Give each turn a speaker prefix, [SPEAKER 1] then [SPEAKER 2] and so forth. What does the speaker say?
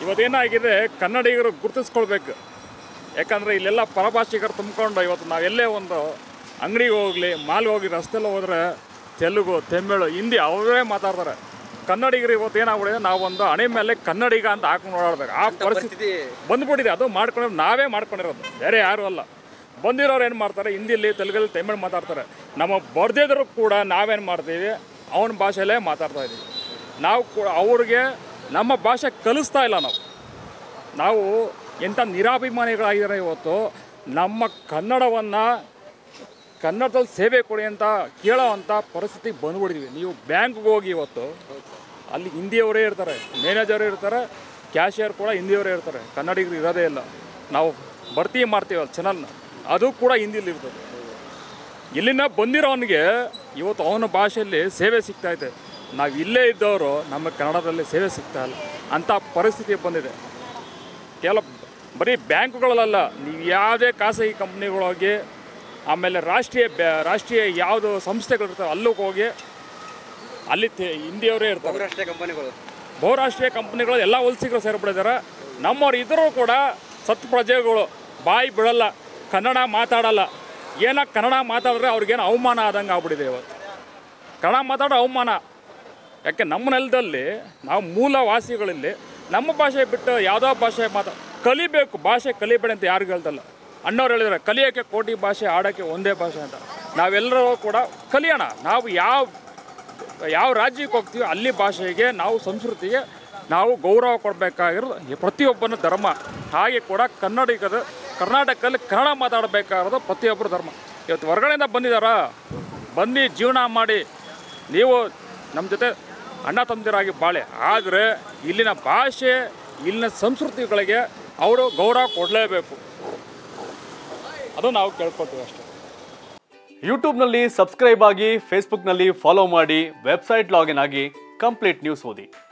[SPEAKER 1] ಇವತ್ತೇನಾಗಿದೆ ಕನ್ನಡಿಗರು ಗುರುತಿಸ್ಕೊಳ್ಬೇಕು ಯಾಕಂದರೆ ಇಲ್ಲೆಲ್ಲ ಪರಭಾಷಿಗರು ತುಂಬಿಕೊಂಡು ಇವತ್ತು ನಾವೆಲ್ಲೇ ಒಂದು ಅಂಗಡಿಗೆ ಹೋಗಲಿ ಮಾಲ್ ಹೋಗಿ ರಸ್ತೆಲ್ಲ ಹೋದ್ರೆ ತೆಲುಗು ತಮಿಳು ಹಿಂದಿ ಅವರೇ ಮಾತಾಡ್ತಾರೆ ಕನ್ನಡಿಗರು ಇವತ್ತು ಏನಾಗ್ಬಿಡಿದೆ ನಾವು ಒಂದು ಹಣೆ ಮೇಲೆ ಕನ್ನಡಿಗ ಅಂತ ಹಾಕೊಂಡು ಓಡಾಡ್ಬೇಕು ಆ ಪರಿಸ್ಥಿತಿ ಬಂದ್ಬಿಟ್ಟಿದೆ ಅದು ಮಾಡ್ಕೊಂಡು ನಾವೇ ಮಾಡ್ಕೊಂಡಿರೋದು ಬೇರೆ ಯಾರೂ ಅಲ್ಲ ಬಂದಿರೋರು ಏನು ಮಾಡ್ತಾರೆ ಹಿಂದಿಲಿ ತೆಲುಗಲ್ಲಿ ತಮಿಳು ಮಾತಾಡ್ತಾರೆ ನಮ್ಮ ಬರ್ದಿದ್ರು ಕೂಡ ನಾವೇನು ಮಾಡ್ತೀವಿ ಅವನ ಭಾಷೆಯಲ್ಲೇ ಮಾತಾಡ್ತಾ ಇದ್ದೀವಿ ನಾವು ಕೂಡ ಅವ್ರಿಗೆ ನಮ್ಮ ಭಾಷೆ ಕಲಿಸ್ತಾ ಇಲ್ಲ ನಾವು ನಾವು ಎಂಥ ನಿರಾಭಿಮಾನಿಗಳಾಗಿದ್ದಾರೆ ಇವತ್ತು ನಮ್ಮ ಕನ್ನಡವನ್ನು ಕನ್ನಡದಲ್ಲಿ ಸೇವೆ ಕೊಡಿ ಅಂತ ಕೇಳೋ ಅಂಥ ಪರಿಸ್ಥಿತಿಗೆ ಬಂದ್ಬಿಟ್ಟಿದ್ವಿ ನೀವು ಬ್ಯಾಂಕ್ಗೆ ಹೋಗಿ ಇವತ್ತು ಅಲ್ಲಿ ಹಿಂದಿಯವರೇ ಇರ್ತಾರೆ ಮ್ಯಾನೇಜರ್ ಇರ್ತಾರೆ ಕ್ಯಾಶಿಯರ್ ಕೂಡ ಹಿಂದಿಯವರೇ ಇರ್ತಾರೆ ಕನ್ನಡಿಗರು ಇರೋದೇ ಇಲ್ಲ ನಾವು ಭರ್ತಿ ಮಾಡ್ತೀವಲ್ಲ ಚಾನಲ್ನ ಅದು ಕೂಡ ಹಿಂದಿಲಿ ಇರ್ತದೆ ಇಲ್ಲಿನ ಬಂದಿರೋನಿಗೆ ಇವತ್ತು ಅವನ ಭಾಷೆಯಲ್ಲಿ ಸೇವೆ ಸಿಗ್ತಾ ಇದೆ ನಾವು ಇಲ್ಲೇ ಇದ್ದವರು ನಮ್ಮ ಕನ್ನಡದಲ್ಲಿ ಸೇವೆ ಸಿಗ್ತಾ ಇಲ್ಲ ಅಂಥ ಪರಿಸ್ಥಿತಿ ಬಂದಿದೆ ಕೆಲವು ಬರೀ ಬ್ಯಾಂಕುಗಳಲ್ಲ ನೀವು ಯಾವುದೇ ಖಾಸಗಿ ಕಂಪ್ನಿಗಳೋಗಿ ಆಮೇಲೆ ರಾಷ್ಟ್ರೀಯ ಬ್ಯಾ ರಾಷ್ಟ್ರೀಯ ಯಾವುದು ಸಂಸ್ಥೆಗಳಿರ್ತವೆ ಅಲ್ಲಿಗೆ ಹೋಗಿ ಅಲ್ಲಿ ತೆ- ಹಿಂದಿಯವರೇ ಇರ್ತಾರೆ
[SPEAKER 2] ಬಹುರಾಷ್ಟ್ರೀಯ ಕಂಪನಿಗಳು
[SPEAKER 1] ಬಹುರಾಷ್ಟ್ರೀಯ ಕಂಪ್ನಿಗಳು ಎಲ್ಲ ವಲಸಿಗರು ಸೇರ್ಬಿಟ್ಟಿದ್ದಾರೆ ನಮ್ಮವ್ರು ಇದ್ರೂ ಕೂಡ ಸತ್ ಪ್ರಜೆಗಳು ಬಾಯಿ ಬಿಡಲ್ಲ ಕನ್ನಡ ಮಾತಾಡಲ್ಲ ಏನೋ ಕನ್ನಡ ಮಾತಾಡಿದ್ರೆ ಅವ್ರಿಗೇನು ಅವಮಾನ ಆದಂಗೆ ಆಗ್ಬಿಟ್ಟಿದೆ ಇವತ್ತು ಕನ್ನಡ ಮಾತಾಡೋ ಅವಮಾನ ಯಾಕೆ ನಮ್ಮ ನೆಲದಲ್ಲಿ ನಾವು ಮೂಲ ವಾಸಿಗಳಲ್ಲಿ ನಮ್ಮ ಭಾಷೆ ಬಿಟ್ಟು ಯಾವುದೋ ಭಾಷೆ ಮಾತಾ ಕಲಿಬೇಕು ಭಾಷೆ ಕಲಿಬೇಡಿ ಅಂತ ಯಾರಿಗೂ ಹೇಳ್ದಲ್ಲ ಅಣ್ಣವ್ರು ಹೇಳಿದ್ದಾರೆ ಕಲಿಯೋಕ್ಕೆ ಕೋಟಿ ಭಾಷೆ ಆಡೋಕ್ಕೆ ಒಂದೇ ಭಾಷೆ ಅಂತ ನಾವೆಲ್ಲರೂ ಕೂಡ ಕಲಿಯೋಣ ನಾವು ಯಾವ ಯಾವ ರಾಜ್ಯಕ್ಕೆ ಹೋಗ್ತೀವಿ ಅಲ್ಲಿ ಭಾಷೆಗೆ ನಾವು ಸಂಸ್ಕೃತಿಗೆ ನಾವು ಗೌರವ ಕೊಡಬೇಕಾಗಿರೋದು ಪ್ರತಿಯೊಬ್ಬನ ಧರ್ಮ ಹಾಗೆ ಕೂಡ ಕನ್ನಡಿಗರು ಕರ್ನಾಟಕದಲ್ಲಿ ಕನ್ನಡ ಮಾತಾಡಬೇಕಾಗಿರೋದು ಪ್ರತಿಯೊಬ್ಬರ ಧರ್ಮ ಇವತ್ತು ಹೊರಗಡೆಯಿಂದ ಬಂದಿದ್ದಾರಾ ಬಂದು ಜೀವನ ಮಾಡಿ ನೀವು ನಮ್ಮ ಜೊತೆ ಅಣ್ಣ ತಮ್ಮದಿರಾಗಿ ಬಾಳೆ ಆದರೆ ಇಲ್ಲಿನ ಭಾಷೆ ಇಲ್ಲಿನ ಸಂಸ್ಕೃತಿಗಳಿಗೆ ಅವರು ಗೌರವ ಕೊಡಲೇಬೇಕು ಅದು ನಾವು ಕೇಳ್ಕೊತೀವಿ ಅಷ್ಟೇ
[SPEAKER 3] ಯೂಟ್ಯೂಬ್ನಲ್ಲಿ ಸಬ್ಸ್ಕ್ರೈಬ್ ಆಗಿ ಫೇಸ್ಬುಕ್ನಲ್ಲಿ ಫಾಲೋ ಮಾಡಿ ವೆಬ್ಸೈಟ್ ಲಾಗಿನ್ ಆಗಿ ಕಂಪ್ಲೀಟ್ ನ್ಯೂಸ್ ಓದಿ